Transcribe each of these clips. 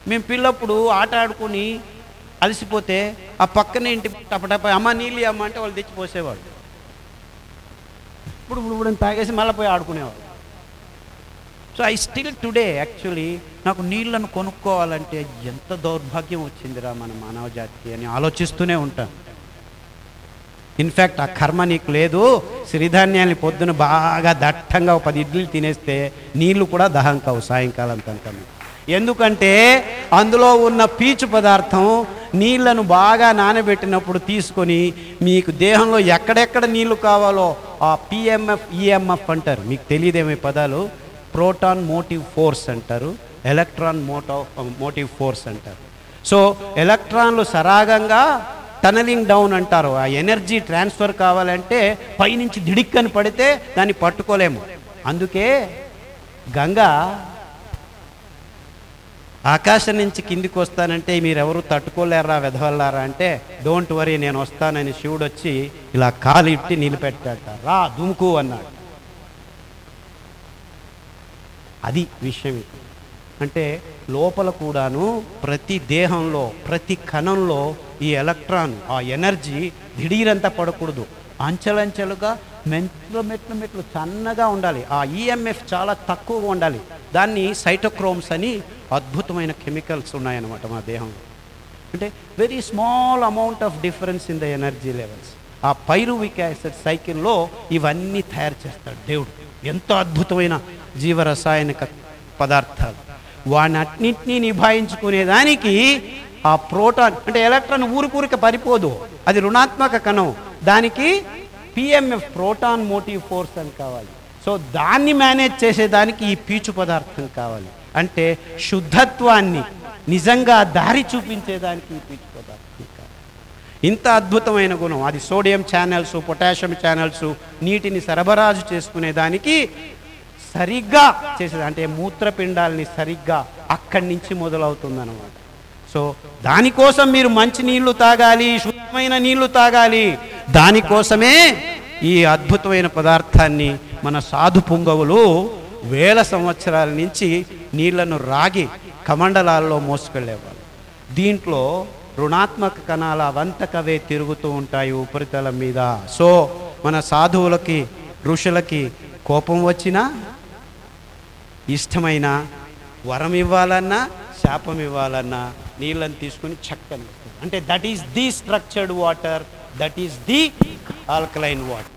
మేము పిల్లప్పుడు ఆట ఆడుకుని అలసిపోతే ఆ పక్కన ఇంటి టపటప అమ్మ నీళ్ళు అమ్మ అంటే వాళ్ళు తెచ్చి పోసేవాళ్ళు ఇప్పుడు ఇప్పుడు ఇప్పుడు తాగేసి మళ్ళీ పోయి ఆడుకునేవాళ్ళు so I still today actually నాకు నీళ్లను కొనుక్కోవాలంటే ఎంత దౌర్భాగ్యం వచ్చిందిరా మన మానవ జాతికి అని ఆలోచిస్తూనే ఉంటాను ఇన్ఫ్యాక్ట్ ఆ కర్మ నీకు లేదు సిరిధాన్యాన్ని పొద్దున బాగా దట్టంగా ఒక పది ఇడ్లీలు తినేస్తే నీళ్లు కూడా దహం కావు సాయంకాలం కనుక ఎందుకంటే అందులో ఉన్న పీచు పదార్థం నీళ్లను బాగా నానబెట్టినప్పుడు తీసుకొని మీకు దేహంలో ఎక్కడెక్కడ నీళ్లు కావాలో ఆ పిఎంఎఫ్ ఈఎంఎఫ్ అంటారు మీకు తెలియదేమో ఈ పదాలు ప్రోటాన్ మోటివ్ ఫోర్స్ అంటారు ఎలక్ట్రాన్ మోటో మోటివ్ ఫోర్స్ అంటారు సో ఎలక్ట్రాన్లు సరాగంగా టనలింగ్ డౌన్ అంటారు ఆ ఎనర్జీ ట్రాన్స్ఫర్ కావాలంటే పైనుంచి దిడిక్కని పడితే దాన్ని పట్టుకోలేము అందుకే గంగ ఆకాశం నుంచి కిందికి వస్తానంటే మీరెవరు తట్టుకోలేరా వెధవల్లారా అంటే డోంట్ వరీ నేను వస్తానని శివుడు వచ్చి ఇలా కాలు ఇట్టి నిలిపెట్టాట రా దుముకు అన్నాడు అది విషయం ఇక్కడ. అంటే లోపల కూడాను ప్రతి దేహంలో ప్రతి కణంలో ఈ ఎలక్ట్రాన్ ఆ ఎనర్జీ దిడీరంతా పడకూడదు అంచెలంచెలుగా మెట్లు మెట్లు మెట్లు సన్నగా ఉండాలి ఆ ఈఎంఎఫ్ చాలా తక్కువగా ఉండాలి దాన్ని సైటోక్రోమ్స్ అని అద్భుతమైన కెమికల్స్ ఉన్నాయన్నమాట మా దేహంలో అంటే very small amount of difference in the energy levels ఆ పైరువిక్ యాసిడ్ సైకిల్లో ఇవన్నీ తయారు చేస్తాడు దేవుడు ఎంతో అద్భుతమైన జీవరసాయనిక పదార్థాలు వానన్నింటినీ నిభాయించుకునేదానికి ఆ ప్రోటాన్ అంటే ఎలక్ట్రాన్ ఊరికూరిక పరిపోదు అది రుణాత్మక కణం దానికి పిఎంఎఫ్ ప్రోటాన్ మోటివ్ ఫోర్స్ అని కావాలి సో దాన్ని మేనేజ్ చేసేదానికి ఈ పీచు పదార్థం కావాలి అంటే శుద్ధత్వాన్ని నిజంగా దారి చూపించేదానికి ఈ పీచు పదార్థం కావాలి ఇంత అద్భుతమైన గుణం అది సోడియం ఛానల్స్ పొటాషియం ఛానల్స్ నీటిని సరబరాజు చేసుకునే దానికి సరిగ్గా చేసేది అంటే మూత్రపిండాలని సరిగ్గా అక్కడి నుంచి మొదలవుతుందన్నమాట సో దానికోసం మీరు మంచి నీళ్లు తాగాలి శుద్ధమైన నీళ్లు తాగాలి దానికోసమే ఈ అద్భుతమైన పదార్థాన్ని మన సాధు పుంగవులు వేల సంవత్సరాల నుంచి నీళ్లను రాగి కమండలాల్లో మోసుకెళ్ళేవాళ్ళు దీంట్లో రుణాత్మక కణాల వంతకవే తిరుగుతూ ఉంటాయి ఉపరితలం మీద సో మన సాధువులకి ఋషులకి కోపం వచ్చినా ఇష్టమైన వరం ఇవ్వాలన్నా శాపం ఇవ్వాలన్నా నీళ్ళని తీసుకుని చక్కని ఇస్తుంది. అంటే that is the structured water that is the alkaline water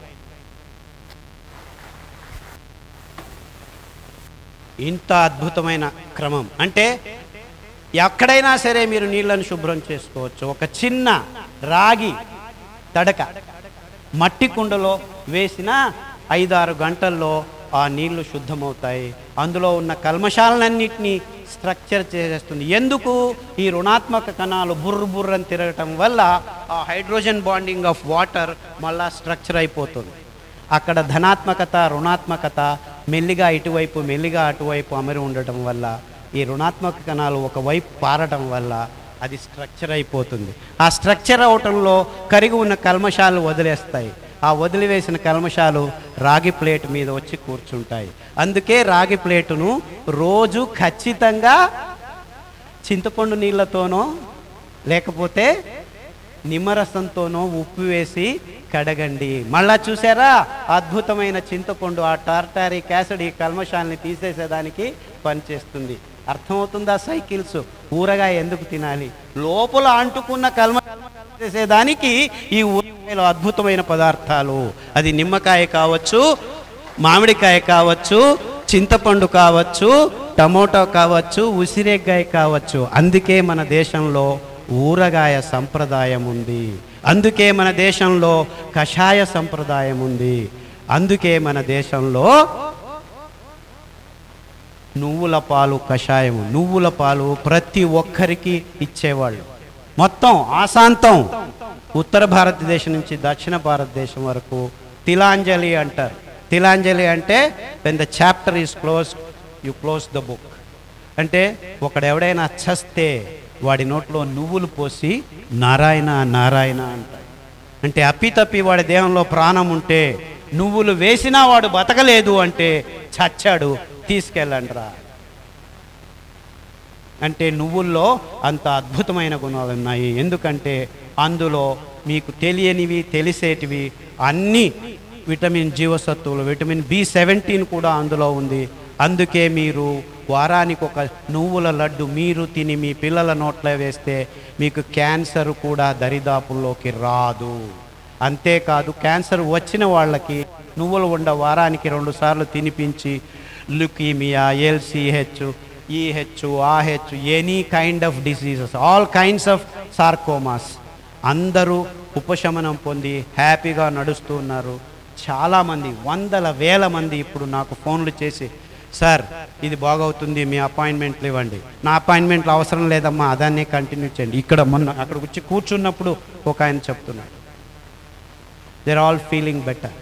ఇంత అద్భుతమైన క్రమం అంటే ఎక్కడైనా సరే మీరు నీళ్ళను శుభ్రం చేసుకోవచ్చు ఒక చిన్న రాగి తడక మట్టి కుండలో వేసిన ఐదారు గంటల్లో ఆ నీళ్లు శుద్ధమవుతాయి అందులో ఉన్న కల్మషాలన్నింటినీ స్ట్రక్చర్ చేసేస్తుంది ఎందుకు ఈ రుణాత్మక కణాలు బుర్ర బుర్రని తిరగటం వల్ల ఆ హైడ్రోజన్ బాండింగ్ ఆఫ్ వాటర్ మళ్ళా స్ట్రక్చర్ అయిపోతుంది అక్కడ ధనాత్మకత రుణాత్మకత మెల్లిగా ఇటువైపు మెల్లిగా అటువైపు అమరి ఉండటం వల్ల ఈ రుణాత్మక కణాలు ఒకవైపు పారటం వల్ల అది స్ట్రక్చర్ అయిపోతుంది ఆ స్ట్రక్చర్ అవటంలో కరిగి ఉన్న కల్మషాలు వదిలేస్తాయి ఆ వదిలివేసిన కల్మషాలు రాగి ప్లేట్ మీద వచ్చి కూర్చుంటాయి అందుకే రాగి ప్లేటును రోజు ఖచ్చితంగా చింతపండు నీళ్ళతోనో లేకపోతే నిమ్మరసంతోనో ఉప్పు వేసి కడగండి మళ్ళా చూసారా అద్భుతమైన చింతపండు ఆ టార్టారిక్ యాసిడ్ ఈ కల్మషాల్ని తీసేసేదానికి పనిచేస్తుంది అర్థమవుతుందా సైకిల్స్ ఊరగాయ ఎందుకు తినాలి లోపల అంటుకున్న కల్మ చేసేదానికి ఈ ఊరగాయలో అద్భుతమైన పదార్థాలు అది నిమ్మకాయ కావచ్చు మామిడికాయ కావచ్చు చింతపండు కావచ్చు టమోటో కావచ్చు ఉసిరేగాయ కావచ్చు అందుకే మన దేశంలో ఊరగాయ సంప్రదాయం ఉంది అందుకే మన దేశంలో కషాయ సంప్రదాయం ఉంది అందుకే మన దేశంలో నువ్వుల పాలు కషాయము నువ్వుల పాలు ప్రతి ఒక్కరికి ఇచ్చేవాళ్ళు మొత్తం ఆశాంతం ఉత్తర భారతదేశం నుంచి దక్షిణ భారతదేశం వరకు తిలాంజలి అంటారు తిలాంజలి అంటే when the chapter is close you close the book అంటే ఒకడెవడైనా చస్తే వాడి నోట్లో నువ్వులు పోసి నారాయణ నారాయణ అంటాడు అంటే అప్పితప్పి వాడి దేహంలో ప్రాణం ఉంటే నువ్వులు వేసినా వాడు బతకలేదు అంటే చచ్చాడు తీసుకెళ్ళండి రా అంటే నువ్వుల్లో అంత అద్భుతమైన గుణాలు ఉన్నాయి ఎందుకంటే అందులో మీకు తెలియనివి తెలిసేటివి అన్ని విటమిన్ జీవసత్తువులు విటమిన్ బి సెవెంటీన్ కూడా అందులో ఉంది అందుకే మీరు వారానికి ఒక నువ్వుల లడ్డు మీరు తిని మీ పిల్లల నోట్లో వేస్తే మీకు క్యాన్సర్ కూడా దరిదాపుల్లోకి రాదు అంతేకాదు క్యాన్సర్ వచ్చిన వాళ్ళకి నువ్వులు ఉండ వారానికి రెండు సార్లు తినిపించి లుకీమియా ఎల్సిహెచ్ ఈహెచ్ ఆహెచ్ any kind of diseases all kinds of sarcomas అందరూ ఉపశమనం పొంది హ్యాపీగా నడుస్తూ ఉన్నారు చాలామంది వందల వేల మంది ఇప్పుడు నాకు ఫోన్లు చేసి సార్ ఇది బాగవుతుంది మీ అపాయింట్మెంట్లు ఇవ్వండి నా అపాయింట్మెంట్లు అవసరం లేదమ్మా అదాన్నే కంటిన్యూ చేయండి ఇక్కడ మొన్న అక్కడికి వచ్చి కూర్చున్నప్పుడు ఒక ఆయన చెప్తున్నాడు దేర్ ఆల్ ఫీలింగ్ బెటర్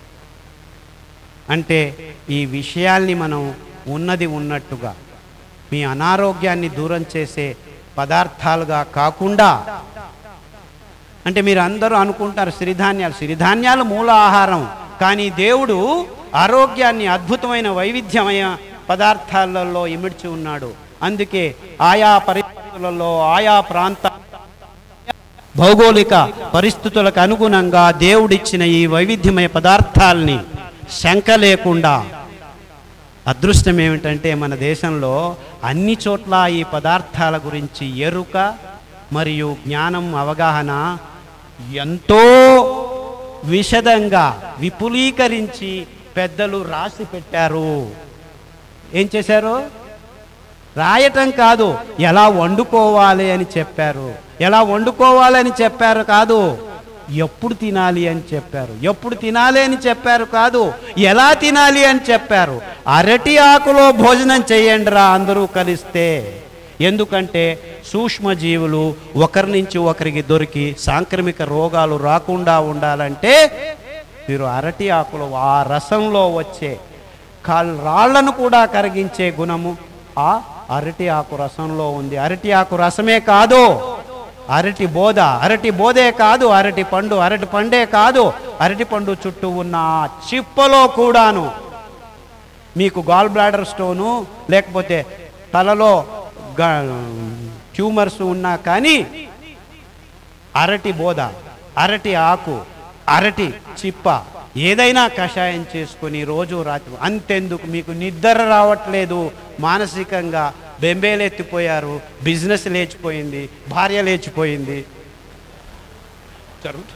అంటే ఈ విషయాల్ని మనం ఉన్నది ఉన్నట్టుగా మీ అనారోగ్యాన్ని దూరం చేసే పదార్థాలుగా కాకుండా అంటే మీరు అందరూ అనుకుంటారు సిరిధాన్యాలు సిరిధాన్యాలు మూల ఆహారం కానీ దేవుడు ఆరోగ్యాన్ని అద్భుతమైన వైవిధ్యమైన పదార్థాలలో ఇమిడ్చి ఉన్నాడు అందుకే ఆయా పరిస్థితులలో ఆయా ప్రాంత భౌగోళిక పరిస్థితులకు అనుగుణంగా దేవుడిచ్చిన ఈ వైవిధ్యమయ పదార్థాల్ని శంక లేకుండా అదృష్టం ఏమిటంటే మన దేశంలో అన్ని చోట్ల ఈ పదార్థాల గురించి ఎరుక మరియు జ్ఞానం అవగాహన ఎంతో విశదంగా విపులీకరించి పెద్దలు రాసి పెట్టారు ఏం చేశారు రాయటం కాదు ఎలా వండుకోవాలి అని చెప్పారు ఎలా వండుకోవాలి అని చెప్పారు కాదు ఎప్పుడు తినాలి అని చెప్పారు ఎప్పుడు తినాలి అని చెప్పారు కాదు ఎలా తినాలి అని చెప్పారు అరటి ఆకులో భోజనం చేయండి రా అందరూ కలిస్తే ఎందుకంటే సూక్ష్మజీవులు ఒకరి నుంచి ఒకరికి దొరికి సాంక్రమిక రోగాలు రాకుండా ఉండాలంటే మీరు అరటి ఆకులు ఆ రసంలో వచ్చే కాల్ రాళ్లను కూడా కరిగించే గుణము ఆ అరటి ఆకు రసంలో ఉంది అరటి ఆకు రసమే కాదు అరటి బోధ అరటి బోధే కాదు అరటి పండు అరటి పండే కాదు అరటి పండు చుట్టూ ఉన్న ఆ చిప్పలో కూడాను మీకు గాల్ బ్లాడర్ స్టోను లేకపోతే తలలో ట్యూమర్స్ ఉన్నా కానీ అరటి బోధ అరటి ఆకు అరటి చిప్ప ఏదైనా కషాయం చేసుకొని రోజు రాత్రి అంతెందుకు మీకు నిద్ర రావట్లేదు మానసికంగా బెంబేలెత్తిపోయారు బిజినెస్ లేచిపోయింది భార్య లేచిపోయింది జరుగుతుంది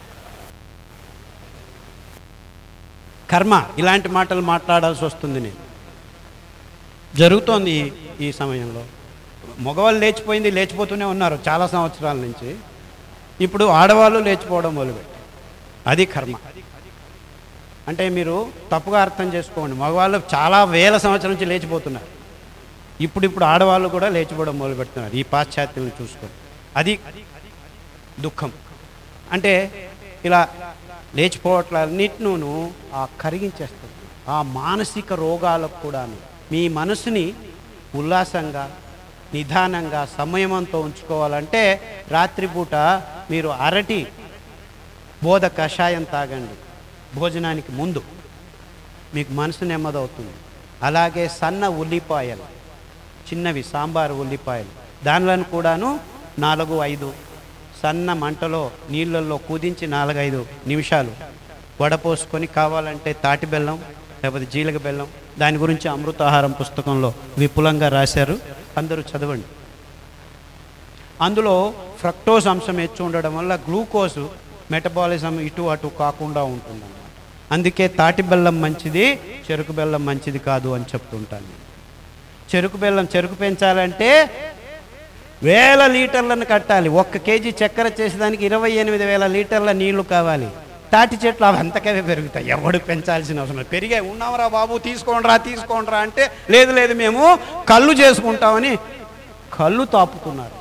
కర్మ ఇలాంటి మాటలు మాట్లాడాల్సి వస్తుంది నేను జరుగుతోంది ఈ- ఈ సమయంలో మగవాళ్ళు లేచిపోయింది లేచిపోతూనే ఉన్నారు చాలా సంవత్సరాల నుంచి ఇప్పుడు ఆడవాళ్ళు లేచిపోవడం మొదలుపెట్టి అది కర్మ అంటే మీరు తప్పుగా అర్థం చేసుకోండి మగవాళ్ళు చాలా వేల సంవత్సరాల నుంచి లేచిపోతున్నారు ఇప్పుడు ఇప్పుడు ఆడవాళ్ళు కూడా లేచిపోవడం మొదలు పెడుతున్నారు ఈ పాశ్చాత్యులను చూసుకొని అది దుఃఖం అంటే ఇలా లేచిపోవట్లన్నిటినూ ఆ కరిగించేస్తుంది ఆ మానసిక రోగాలకు కూడాను మీ మనసుని ఉల్లాసంగా నిదానంగా సంయమంతో ఉంచుకోవాలంటే రాత్రిపూట మీరు అరటి బోధ కషాయం తాగండి భోజనానికి ముందు మీకు మనసు నెమ్మదవుతుంది అలాగే సన్న ఉల్లిపాయలు చిన్నవి సాంబారు ఉల్లిపాయలు దానిలను కూడాను నాలుగు ఐదు సన్న మంటలో నీళ్ళల్లో కుదించి నాలుగైదు నిమిషాలు వడపోసుకొని కావాలంటే తాటి బెల్లం లేకపోతే జీలక బెల్లం దాని గురించి అమృతాహారం పుస్తకంలో విపులంగా రాశారు అందరూ చదవండి అందులో ఫ్రక్టోస్ అంశం ಹೆಚ್ಚು ఉండడం వల్ల గ్లూకోజ్ మెటబాలిజం ఇటు అటు కాకుండా ఉంటుందన్నమాట అందుకే తాటి బెల్లం మంచిది చెరుకు బెల్లం మంచిది కాదు అని చెప్తుంటాను నేను. చెరుకు బెల్లం చెరుకు పెంచాలంటే వేల లీటర్లను కట్టాలి ఒక్క కేజీ చక్కెర చేసేదానికి ఇరవై ఎనిమిది వేల లీటర్ల నీళ్లు కావాలి తాటి చెట్లు అవి అంతకవే పెరుగుతాయి ఎవడు పెంచాల్సిన అవసరం లేదు. పెరిగాయి ఉన్నామరా బాబు తీసుకోండిరా తీసుకోండిరా అంటే లేదు లేదు మేము కళ్ళు చేసుకుంటామని కళ్ళు తాపుతున్నారు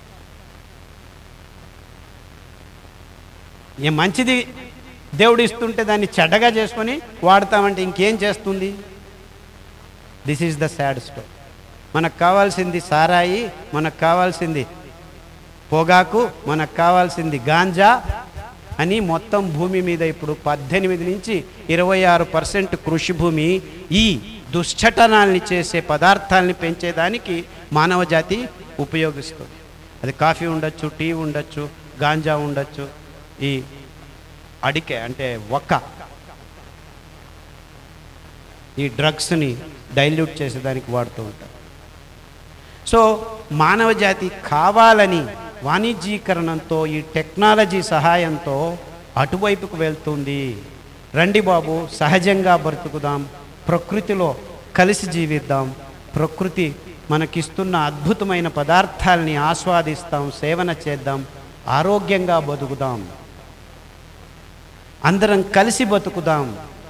ఏ మంచిది దేవుడు ఇస్తుంటే దాన్ని చెడ్డగా చేసుకొని వాడతామంటే ఇంకేం చేస్తుంది this is the sad story మనకు కావాల్సింది సారాయి మనకు కావాల్సింది పొగాకు మనకు కావాల్సింది గాంజా అని మొత్తం భూమి మీద ఇప్పుడు పద్దెనిమిది నుంచి ఇరవై ఆరు పర్సెంట్ కృషి భూమి ఈ దుశ్చటనాల్ని చేసే పదార్థాలని పెంచేదానికి మానవ జాతి ఉపయోగిస్తుంది అది కాఫీ ఉండొచ్చు టీ ఉండొచ్చు గాంజా ఉండొచ్చు ఈ అడికే అంటే ఒక్క ఈ డ్రగ్స్ని డైల్యూట్ చేసేదానికి వాడుతూ ఉంటారు సో మానవ జాతి కావాలని వాణిజ్యీకరణంతో ఈ టెక్నాలజీ సహాయంతో అటువైపుకు వెళ్తుంది రండి బాబు సహజంగా బ్రతుకుదాం ప్రకృతిలో కలిసి జీవిద్దాం ప్రకృతి మనకిస్తున్న అద్భుతమైన పదార్థాలని ఆస్వాదిస్తాం సేవన చేద్దాం ఆరోగ్యంగా బతుకుదాం అందరం కలిసి బతుకుదాం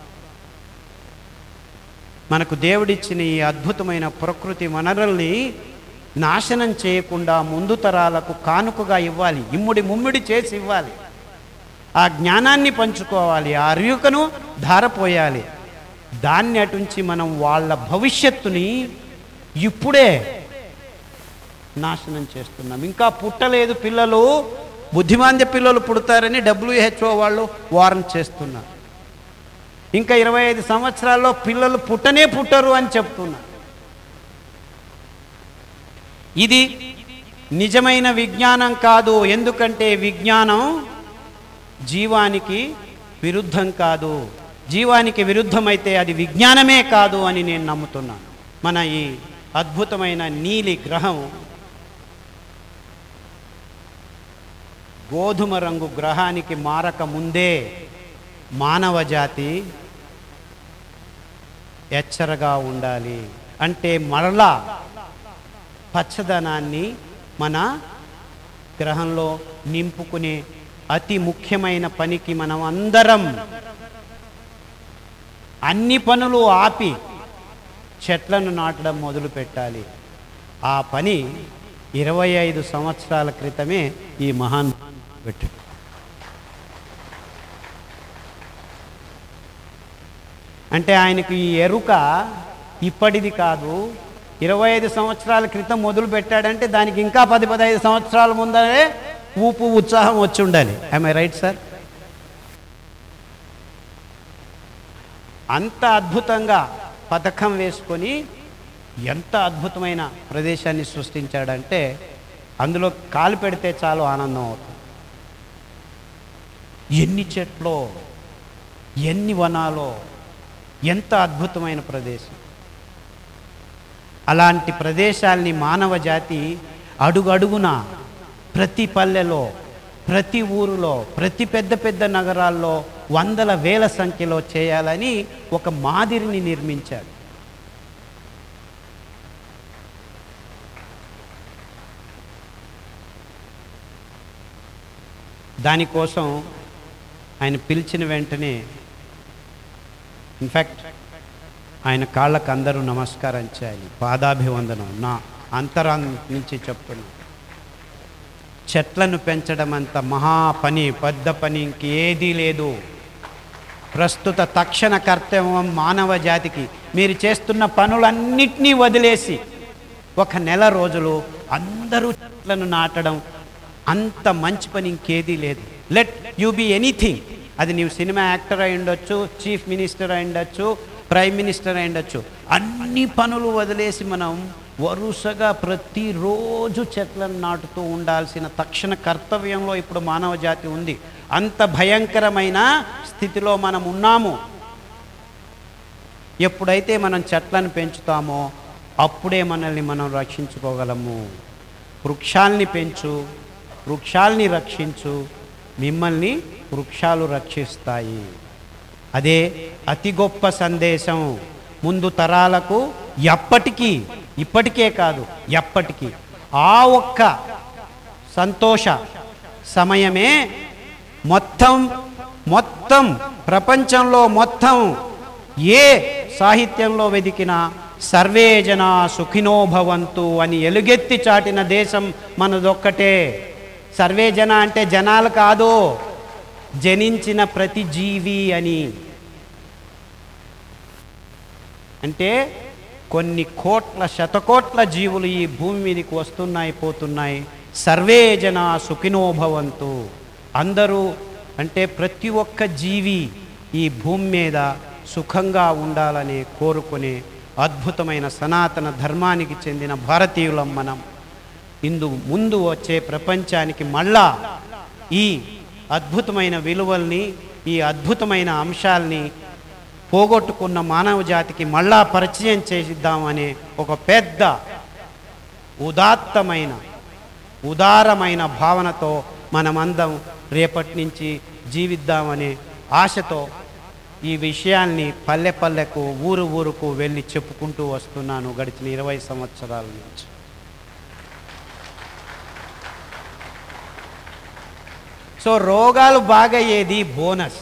మనకు దేవుడిచ్చిన ఈ అద్భుతమైన ప్రకృతి వనరుల్ని నాశనం చేయకుండా ముందు తరాలకు కానుకగా ఇవ్వాలి ఇమ్ముడి ముమ్మిడి చేసి ఇవ్వాలి ఆ జ్ఞానాన్ని పంచుకోవాలి ఆ అరియుకను ధారపోయాలి దాన్ని అటుంచి మనం వాళ్ళ భవిష్యత్తుని ఇప్పుడే నాశనం చేస్తున్నాం ఇంకా పుట్టలేదు పిల్లలు బుద్ధిమాంద్య పిల్లలు పుడతారని డబ్ల్యూహెచ్ఓ వాళ్ళు వార్న్ చేస్తున్నారు ఇంకా ఇరవై ఐదు సంవత్సరాల్లో పిల్లలు పుట్టనే పుట్టరు అని చెప్తున్నారు ఇది నిజమైన విజ్ఞానం కాదు ఎందుకంటే విజ్ఞానం జీవానికి విరుద్ధం కాదు జీవానికి విరుద్ధమైతే అది విజ్ఞానమే కాదు అని నేను నమ్ముతున్నాను మన ఈ అద్భుతమైన నీలి గ్రహం గోధుమ రంగు గ్రహానికి మారక ముందే మానవ జాతి ఎచ్చరగా ఉండాలి అంటే మరలా పచ్చదనాన్ని మన గ్రహంలో నింపుకునే అతి ముఖ్యమైన పనికి మనం అందరం అన్ని పనులు ఆపి చెట్లను నాటడం మొదలు పెట్టాలి ఆ పని ఇరవై ఐదు సంవత్సరాల క్రితమే ఈ మహాన్ పెట్టాడు అంటే ఆయనకు ఈ ఎరుక ఇప్పటిది కాదు ఇరవై ఐదు సంవత్సరాల క్రితం మొదలు పెట్టాడంటే దానికి ఇంకా పది పదహైదు సంవత్సరాల ముందరే ఊపు ఉత్సాహం వచ్చి ఉండాలి ఐ రైట్ సార్ అంత అద్భుతంగా పథకం వేసుకొని ఎంత అద్భుతమైన ప్రదేశాన్ని సృష్టించాడంటే అందులో కాలు పెడితే చాలు ఆనందం అవుతుంది ఎన్ని చెట్లో ఎన్ని వనాలో ఎంత అద్భుతమైన ప్రదేశం అలాంటి ప్రదేశాల్ని మానవ జాతి అడుగడుగున ప్రతి పల్లెలో ప్రతి ఊరిలో ప్రతి పెద్ద పెద్ద నగరాల్లో వందల వేల సంఖ్యలో చేయాలని ఒక మాదిరిని నిర్మించాడు దానికోసం ఆయన పిలిచిన వెంటనే ఇన్ఫ్యాక్ట్ ఆయన కాళ్ళకు అందరూ నమస్కారం చేయాలి పాదాభివందనం నా అంతరాం నుంచి చెప్తున్నాను చెట్లను పెంచడం అంత మహా పని పెద్ద పని ఇంకేదీ లేదు ప్రస్తుత తక్షణ కర్తవ్యం మానవ జాతికి మీరు చేస్తున్న పనులన్నిటినీ వదిలేసి ఒక నెల రోజులు అందరూ చెట్లను నాటడం అంత మంచి పని ఇంకేదీ లేదు లెట్ యూ బీ ఎనీథింగ్ అది నీవు సినిమా యాక్టర్ అయి ఉండొచ్చు చీఫ్ మినిస్టర్ అయి ఉండొచ్చు ప్రైమ్ మినిస్టర్ అయి ఉండొచ్చు అన్ని పనులు వదిలేసి మనం వరుసగా ప్రతిరోజు చెట్లను నాటుతూ ఉండాల్సిన తక్షణ కర్తవ్యంలో ఇప్పుడు మానవ జాతి ఉంది అంత భయంకరమైన స్థితిలో మనం ఉన్నాము ఎప్పుడైతే మనం చెట్లను పెంచుతామో అప్పుడే మనల్ని మనం రక్షించుకోగలము వృక్షాల్ని పెంచు వృక్షాల్ని రక్షించు మిమ్మల్ని వృక్షాలు రక్షిస్తాయి అదే అతి గొప్ప సందేశం ముందు తరాలకు ఎప్పటికీ ఇప్పటికే కాదు ఎప్పటికీ ఆ ఒక్క సంతోష సమయమే మొత్తం మొత్తం ప్రపంచంలో మొత్తం ఏ సాహిత్యంలో వెదికినా సర్వే జన సుఖినో భవంతు అని ఎలుగెత్తి చాటిన దేశం మనదొక్కటే సర్వే జన అంటే జనాలు కాదు జనించిన ప్రతి జీవి అని అంటే కొన్ని కోట్ల శతకోట్ల జీవులు ఈ భూమి మీదకి వస్తున్నాయి పోతున్నాయి సర్వే జన సుఖినో భవంతు అందరూ అంటే ప్రతి ఒక్క జీవి ఈ భూమి మీద సుఖంగా ఉండాలని కోరుకునే అద్భుతమైన సనాతన ధర్మానికి చెందిన భారతీయులం మనం ఇందు ముందు వచ్చే ప్రపంచానికి మళ్ళా ఈ అద్భుతమైన విలువల్ని ఈ అద్భుతమైన అంశాల్ని పోగొట్టుకున్న మానవ జాతికి మళ్ళా పరిచయం చేసిద్దామనే ఒక పెద్ద ఉదాత్తమైన ఉదారమైన భావనతో మనమందం రేపటి నుంచి జీవిద్దామనే ఆశతో ఈ విషయాల్ని పల్లె పల్లెకు ఊరు ఊరుకు వెళ్ళి చెప్పుకుంటూ వస్తున్నాను గడిచిన ఇరవై సంవత్సరాల నుంచి సో రోగాలు బాగయ్యేది bonus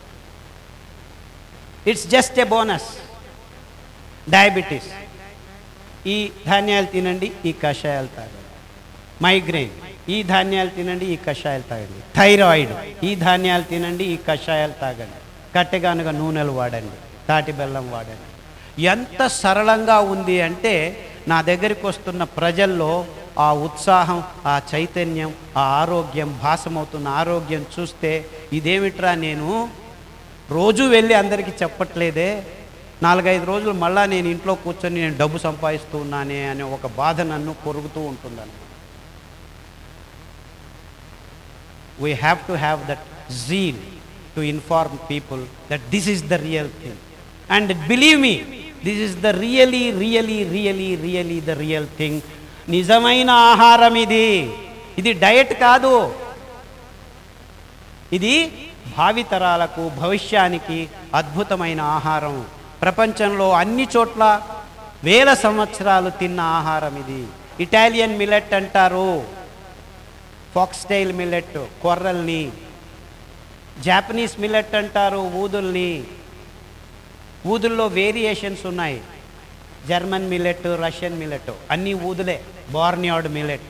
it's just a bonus diabetes ఈ ధాన్యాలు తినండి ఈ కషాయాలు తాగండి మైగ్రెయిన్ ఈ ధాన్యాలు తినండి ఈ కషాయాలు తాగండి థైరాయిడ్ ఈ ధాన్యాలు తినండి ఈ కషాయాలు తాగండి కట్టెగానుగా నూనెలు వాడండి తాటి బెల్లం వాడండి ఎంత సరళంగా ఉంది అంటే నా దగ్గరికి వస్తున్న ప్రజల్లో ఆ ఉత్సాహం ఆ చైతన్యం ఆ ఆరోగ్యం భాసమవుతున్న ఆరోగ్యం చూస్తే ఇదేమిట్రా నేను రోజు వెళ్ళి అందరికీ చెప్పట్లేదే నాలుగైదు రోజులు మళ్ళా నేను ఇంట్లో కూర్చొని నేను డబ్బు సంపాదిస్తూ ఉన్నానే అనే ఒక బాధ నన్ను కొరుగుతూ ఉంటుందని we have to have that zeal to inform people that this is the real thing and believe me this is the really really really really the real thing నిజమైన ఆహారం ఇది ఇది డయట్ కాదు ఇది భావితరాలకు భవిష్యానికి అద్భుతమైన ఆహారం ప్రపంచంలో అన్ని చోట్ల వేల సంవత్సరాలు తిన్న ఆహారం ఇది ఇటాలియన్ మిల్లెట్ అంటారు ఫాక్స్టైల్ మిల్లెట్ కొర్రల్ని జాపనీస్ మిల్లెట్ అంటారు ఊదుల్ని ఊదుల్లో వేరియేషన్స్ ఉన్నాయి జర్మన్ మిల్లెట్ రష్యన్ మిల్లెట్ అన్నీ ఊదులే బోర్నియాడ్ మిల్లెట్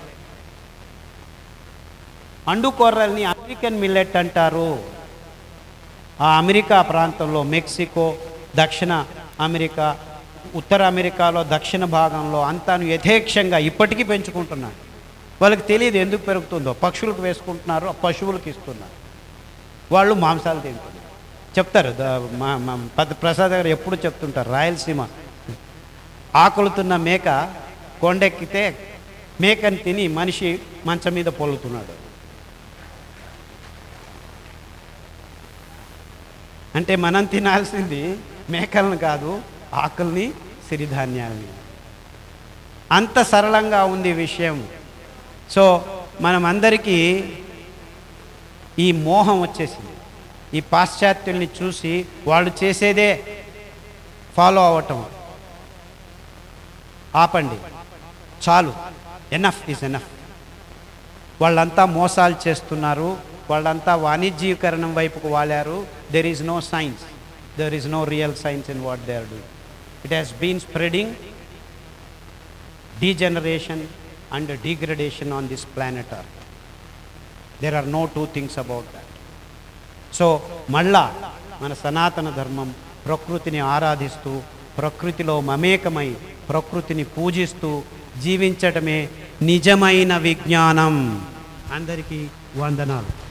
అండు కొర్రల్ని అమెరికన్ మిల్లెట్ అంటారు ఆ అమెరికా ప్రాంతంలో మెక్సికో దక్షిణ అమెరికా ఉత్తర అమెరికాలో దక్షిణ భాగంలో అంతాను యథేక్షంగా ఇప్పటికీ పెంచుకుంటున్నారు వాళ్ళకి తెలియదు ఎందుకు పెరుగుతుందో పక్షులకు వేసుకుంటున్నారు పశువులకు ఇస్తున్నారు వాళ్ళు మాంసాలు తింటున్నారు చెప్తారు ద- మా మా పెద్ద ప్రసాద్ గారు ఎప్పుడు చెప్తుంటారు రాయలసీమ ఆకులుతున్న మేక కొండెక్కితే మేకని తిని మనిషి మంచం మీద పొల్లుతున్నాడు అంటే మనం తినాల్సింది మేకలను కాదు ఆకుల్ని సిరిధాన్యాలని అంత సరళంగా ఉంది విషయం సో మనం అందరికీ ఈ మోహం వచ్చేసింది ఈ పాశ్చాత్యుల్ని చూసి వాళ్ళు చేసేదే ఫాలో అవ్వటం ఆపండి చాలు ఎనఫ్ ఇస్ ఎనఫ్ వాళ్ళంతా మోసాలు చేస్తున్నారు వాళ్ళంతా వాణిజ్యీకరణం వైపుకు వాలారు there is no science there is no real science in what they are doing it has been spreading degeneration and degradation on this planet earth there are no two things about that so మళ్ళా మన సనాతన ధర్మం ప్రకృతిని ఆరాధిస్తూ ప్రకృతిలో మమేకమై ప్రకృతిని పూజిస్తూ జీవించటమే నిజమైన విజ్ఞానం అందరికీ వందనాలు